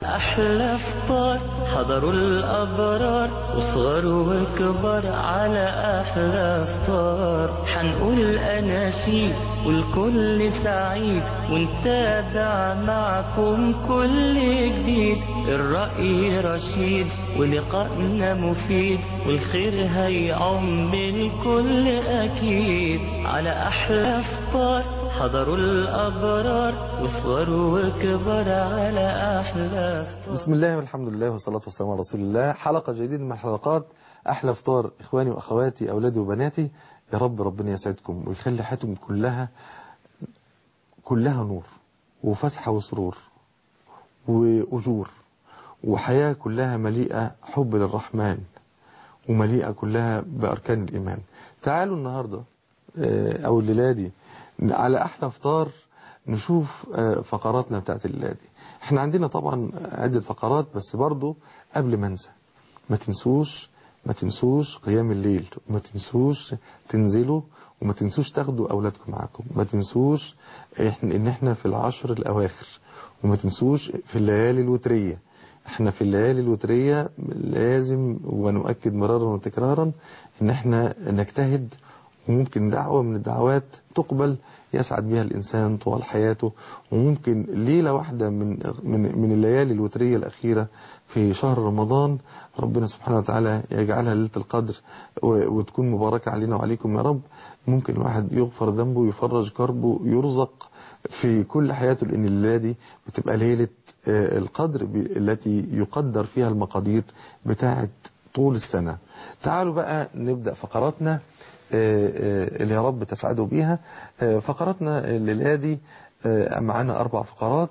أحلى فطار حضروا الأبرار وصغار وكبار على أحلى فطار حنقول أناشيد والكل سعيد ونتابع معكم كل جديد الرأي رشيد ولقائنا مفيد والخير هيعم الكل أكيد على أحلى فطار حضروا الأبرار وصغار وكبار على أحلى فطار بسم الله والحمد لله والصلاة والسلام على رسول الله حلقة جديدة من حلقات أحلى فطار إخواني وأخواتي أولادي وبناتي يا رب ربنا يسعدكم ويخلي حياتكم كلها كلها نور وفسحة وسرور وأجور وحياة كلها مليئة حب للرحمن ومليئة كلها بأركان الإيمان تعالوا النهاردة آه، أو الليلة دي على أحلى فطار نشوف آه، فقراتنا بتاعت الليلة دي احنا عندنا طبعا عدة فقرات بس برضو قبل ما انسى ما تنسوش ما تنسوش قيام الليل وما تنسوش تنزلوا وما تنسوش تاخدوا أولادكم معاكم ما تنسوش إحنا إن احنا في العشر الأواخر وما تنسوش في الليالي الوترية احنا في الليالي الوترية لازم ونؤكد مرارا وتكرارا ان احنا نجتهد وممكن دعوة من الدعوات تقبل يسعد بها الإنسان طوال حياته وممكن ليلة واحدة من من من الليالي الوترية الأخيرة في شهر رمضان ربنا سبحانه وتعالى يجعلها ليلة القدر و- وتكون مباركة علينا وعليكم يا رب ممكن الواحد يغفر ذنبه يفرج كربه يرزق في كل حياته لأن الليلة دي بتبقى ليلة آه، القدر ب- التي يقدر فيها المقادير بتاعة طول السنة تعالوا بقى نبدأ فقراتنا آه، آه، اللي يا رب تسعدوا بيها آه، فقراتنا الليلة دي آه، معانا أربع فقرات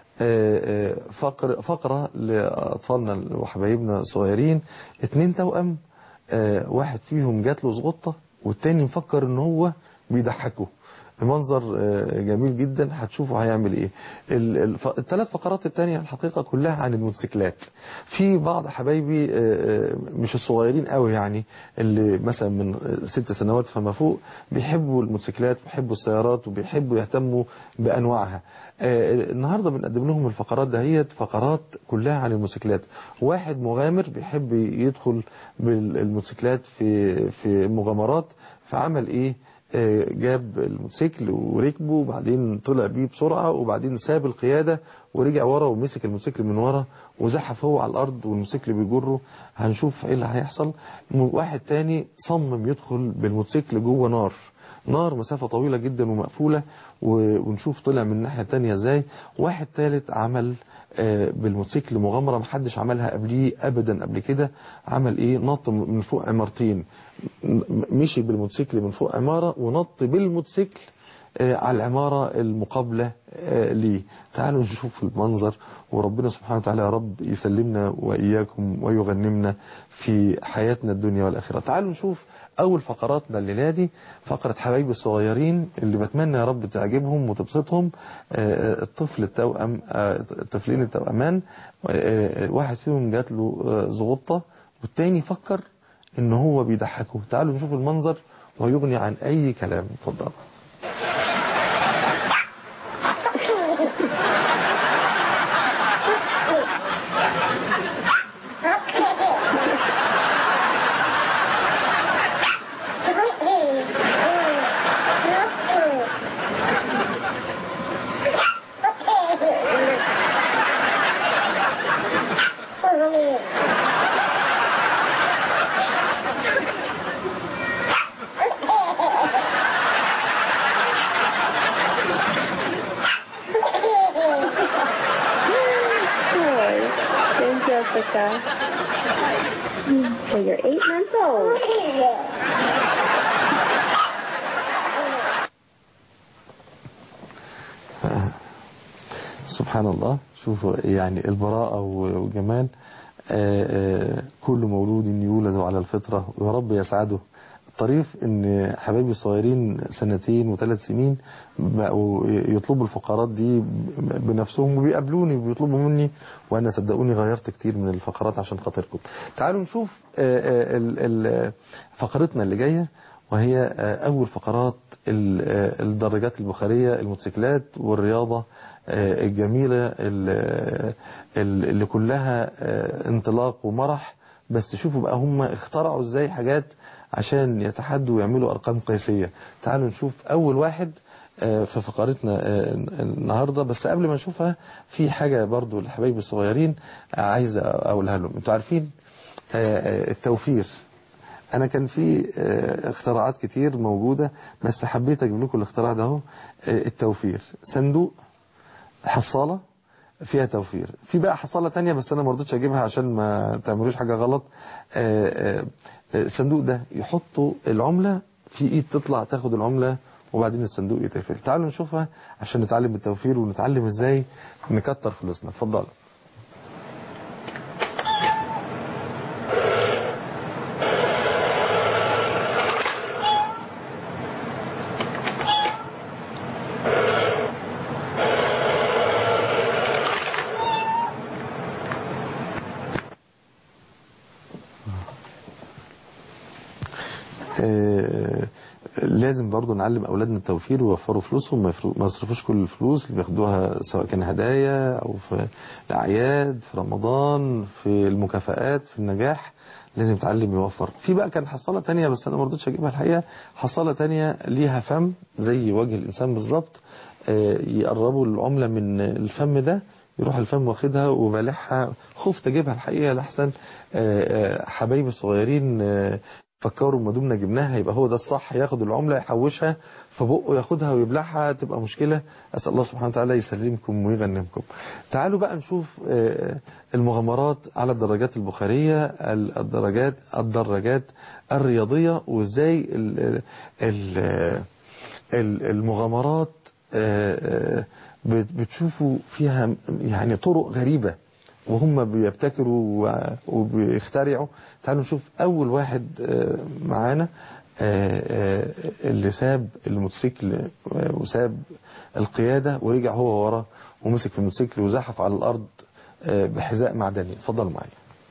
آه، آه، فقر فقرة لأطفالنا وحبايبنا الصغيرين اتنين توأم آه، واحد فيهم جات له زغطة والتاني مفكر ان هو بيضحكه المنظر آه، جميل جدا هتشوفوا هيعمل ايه ال- الف- الثلاث فقرات التانية الحقيقة كلها عن الموتوسيكلات في بعض حبايبي آه، آه، مش الصغيرين قوي يعني اللي مثلا من آه، ست سنوات فما فوق بيحبوا الموتوسيكلات وبيحبوا السيارات وبيحبوا يهتموا بانواعها آه، النهارده بنقدم لهم الفقرات دهيت فقرات كلها عن الموتوسيكلات واحد مغامر بيحب يدخل بالموتوسيكلات في في مغامرات فعمل ايه آه، جاب الموتوسيكل وركبه وبعدين طلع بيه بسرعة وبعدين ساب القيادة ورجع ورا ومسك الموتوسيكل من ورا وزحف هو على الأرض والموتوسيكل بيجره هنشوف ايه اللي هيحصل م- واحد تاني صمم يدخل بالموتوسيكل جوه نار نار مسافة طويلة جدا ومقفولة و- ونشوف طلع من الناحية التانية ازاي واحد تالت عمل آه، بالموتوسيكل مغامرة محدش عملها قبليه ابدا قبل كده عمل ايه نط من فوق عمارتين م- مشي بالموتوسيكل من فوق عمارة ونط بالموتوسيكل آه، على العمارة المقابلة آه، ليه تعالوا نشوف المنظر وربنا سبحانه وتعالى يا رب يسلمنا وإياكم ويغنمنا في حياتنا الدنيا والآخرة تعالوا نشوف أول فقراتنا الليلة دي فقرة حبايبي الصغيرين اللي بتمنى يا رب تعجبهم وتبسطهم آه، الطفل التوأم آه، الطفلين التوأمان آه، واحد فيهم جات له آه، زغطة والتاني فكر ان هو بيضحكه تعالوا نشوف المنظر ويغني عن اي كلام اتفضل Thank Jessica. So you're eight months old. سبحان الله شوفوا يعني البراءة والجمال آه، آه، كل مولود يولد على الفطرة ويا رب يسعده الطريف ان حبايبي الصغيرين سنتين وثلاث سنين بقوا يطلبوا الفقرات دي بنفسهم وبيقابلوني وبيطلبوا مني وانا صدقوني غيرت كتير من الفقرات عشان خاطركم تعالوا نشوف آه، آه، ال- ال- فقرتنا اللي جايه وهي آه، أول فقرات ال- آه، الدراجات البخارية الموتوسيكلات والرياضة آه، الجميلة ال- ال- اللي كلها آه، انطلاق ومرح بس شوفوا بقى هم اخترعوا ازاي حاجات عشان يتحدوا ويعملوا أرقام قياسية تعالوا نشوف أول واحد آه، في فقرتنا آه، النهاردة بس قبل ما نشوفها في حاجة برضو للحبايب الصغيرين آه، عايز أقولها لهم انتوا عارفين آه، آه، التوفير انا كان في آه، اختراعات كتير موجودة بس حبيت اجيب لكم الاختراع ده اهو آه، التوفير صندوق حصالة فيها توفير في بقى حصالة تانية بس انا ما رضيتش اجيبها عشان ما تعملوش حاجة غلط آه، آه، آه، الصندوق ده يحطوا العملة في ايد تطلع تاخد العملة وبعدين الصندوق يتقفل تعالوا نشوفها عشان نتعلم التوفير ونتعلم ازاي نكتر فلوسنا اتفضلوا آه، لازم برضو نعلم أولادنا التوفير ويوفروا فلوسهم ما يفرو- ما يصرفوش كل الفلوس اللي بياخدوها سواء كان هدايا أو في الأعياد في رمضان في المكافآت في النجاح لازم يتعلم يوفر في بقى كان حصالة تانية بس أنا ما رضيتش أجيبها الحقيقة حصالة تانية ليها فم زي وجه الإنسان بالظبط آه، يقربوا العملة من الفم ده يروح الفم واخدها وبالعها خفت اجيبها الحقيقه لحسن آه، آه، حبايبي الصغيرين آه، فكروا ما دمنا جبناها يبقى هو ده الصح ياخد العملة يحوشها في بقه ياخدها ويبلعها تبقى مشكلة أسأل الله سبحانه وتعالى يسلمكم ويغنمكم تعالوا بقى نشوف آه، المغامرات على الدراجات البخارية ال- الدراجات الدراجات الرياضية وازاي ال- ال- ال- المغامرات آه، آه، بت- بتشوفوا فيها يعني طرق غريبة وهم بيبتكروا و- وبيخترعوا تعالوا نشوف أول واحد آه، معانا آه، آه، اللي ساب الموتوسيكل آه، وساب القيادة ورجع هو ورا ومسك في الموتوسيكل وزحف على الأرض آه، بحذاء معدني اتفضلوا معايا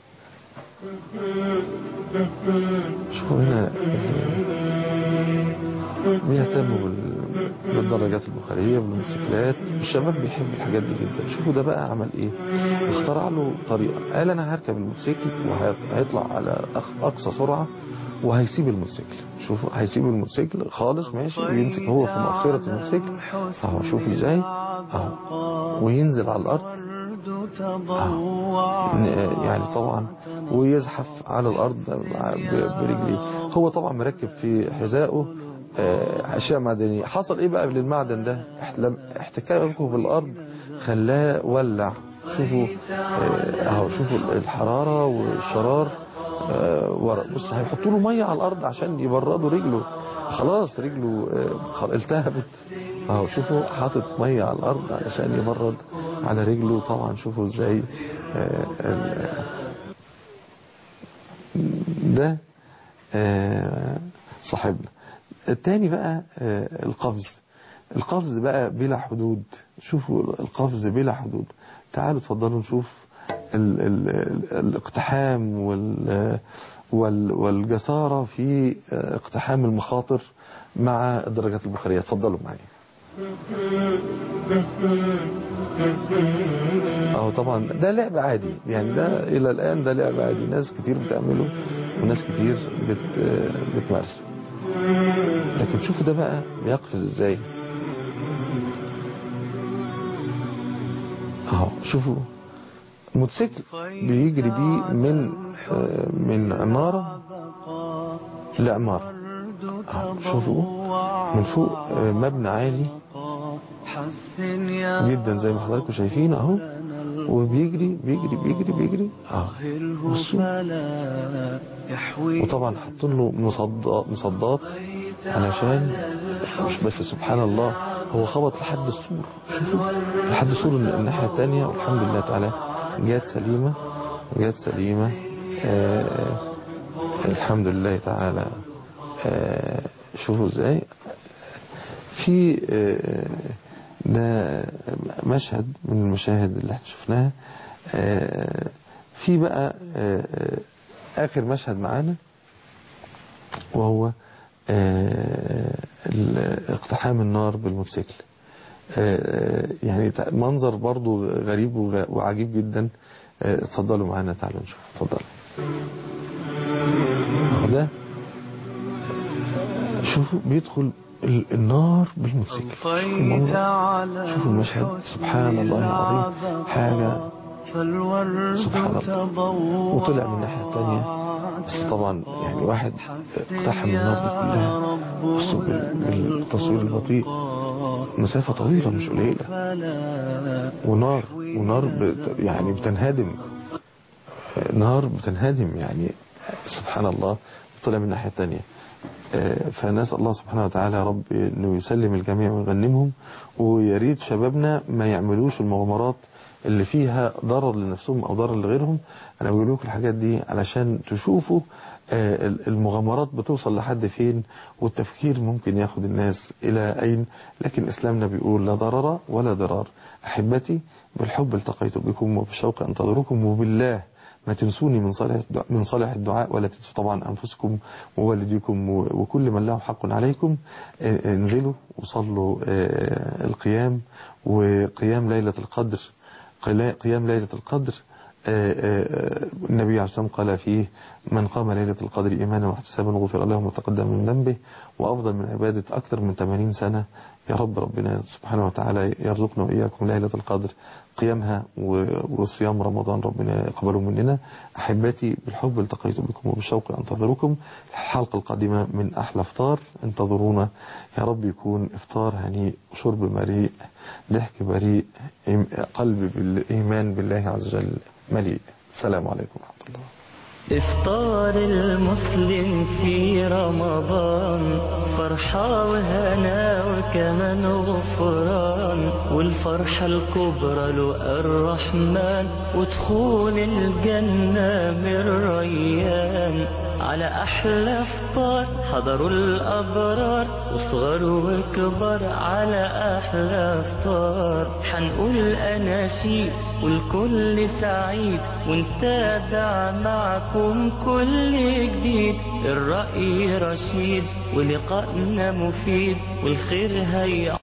شوفوا هنا بيهتموا بال- بالدراجات البخارية بالموتوسيكلات الشباب بيحب الحاجات دي جدا شوفوا ده بقى عمل ايه اخترع له طريقة قال انا هركب الموتوسيكل وهيطلع على أخ- اقصى سرعة وهيسيب الموتوسيكل شوفوا هيسيب الموتوسيكل خالص ماشي ويمسك هو في مؤخرة الموتوسيكل اهو شوفوا ازاي اهو وينزل على الارض آه. يعني طبعا ويزحف على الارض ب- برجليه هو طبعا مركب في حذائه آه، اشياء معدنيه حصل ايه بقى للمعدن ده احت- احتكاكه بالارض خلاه ولع شوفوا آه، اهو شوفوا الحراره والشرار آه، ورا بص هيحطوا له ميه على الارض عشان يبردوا رجله خلاص رجله آه، خل- التهبت اهو شوفوا حاطط ميه على الارض علشان يبرد على رجله طبعا شوفوا ازاي آه، ال- ده آه، صاحبنا التاني بقى آه، القفز القفز بقى بلا حدود شوفوا القفز بلا حدود تعالوا اتفضلوا نشوف ال ال ال الاقتحام وال وال والجسارة في آه، اقتحام المخاطر مع الدرجات البخارية اتفضلوا معايا اهو طبعا ده لعب عادي يعني ده الى الان ده لعب عادي ناس كتير بتعمله وناس كتير بت بتمارسه لكن شوفوا ده بقى بيقفز ازاي اهو شوفوا موتوسيكل بيجري بيه من آه، من عمارة لعمارة اهو شوفوا من فوق آه، مبنى عالي جدا زي ما حضراتكم شايفين اهو وبيجري بيجري بيجري بيجري اهو بصوا وطبعا حاطين له مصدات مصدات علشان مش بس سبحان الله هو خبط لحد السور شوفوا لحد السور الناحية التانية والحمد لله تعالى جات سليمة جات سليمة آه الحمد لله تعالى آه شوفوا ازاي في آه ده مشهد من المشاهد اللي احنا شفناها آه في بقى آه آخر مشهد معانا وهو آه، ال- اقتحام النار بالموتوسيكل آه، يعني تع- منظر برضو غريب وغ- وعجيب جدا آه، اتفضلوا معانا تعالوا نشوف اتفضلوا اهو ده شوفوا بيدخل ال- النار بالموتوسيكل شوفوا المنظر شوفوا المشهد سبحان الله العظيم حاجة سبحان الله وطلع من الناحية التانية بس طبعا يعني واحد اقتحم النار دي كلها بصوا بال- بالتصوير البطيء مسافة طويلة مش قليلة ونار ونار بت يعني بتنهدم نار بتنهدم يعني سبحان الله طلع من الناحية التانية آه، فنسأل الله سبحانه وتعالى يا رب انه يسلم الجميع ويغنمهم ويا ريت شبابنا ما يعملوش المغامرات اللي فيها ضرر لنفسهم او ضرر لغيرهم انا بقول لكم الحاجات دي علشان تشوفوا آه، المغامرات بتوصل لحد فين والتفكير ممكن ياخد الناس الى اين لكن اسلامنا بيقول لا ضرر ولا ضرار احبتي بالحب التقيت بكم وبالشوق انتظركم وبالله ما تنسوني من صالح الدعاء من صالح الدعاء ولا تنسوا طبعا انفسكم ووالديكم و- وكل من له حق عليكم آه، انزلوا وصلوا آه، القيام وقيام ليلة القدر قلا- قيام ليلة القدر آه، آه، النبي عليه الصلاة والسلام قال فيه من قام ليلة القدر إيمانا واحتسابا غفر له ما تقدم من ذنبه وأفضل من عبادة أكثر من 80 سنة يا رب ربنا سبحانه وتعالى يرزقنا وإياكم ليلة القدر قيامها و- وصيام رمضان ربنا يقبله مننا أحبتي بالحب التقيت بكم وبالشوق أنتظركم الحلقة القادمة من أحلى افطار انتظرونا يا رب يكون افطار هنيء شرب مريء ضحك بريء إيم- قلب بالإيمان بالله عز وجل مليء السلام عليكم ورحمة الله إفطار المسلم في رمضان فرحة وهنا وكمان غفران والفرحة الكبرى لقى الرحمن ودخول الجنة من ريان على أحلى فطار حضروا الأبرار وصغر وكبر على أحلى فطار حنقول أناشيد والكل سعيد ونتابع معكم كل جديد الرأي رشيد ولقائنا مفيد والخير هي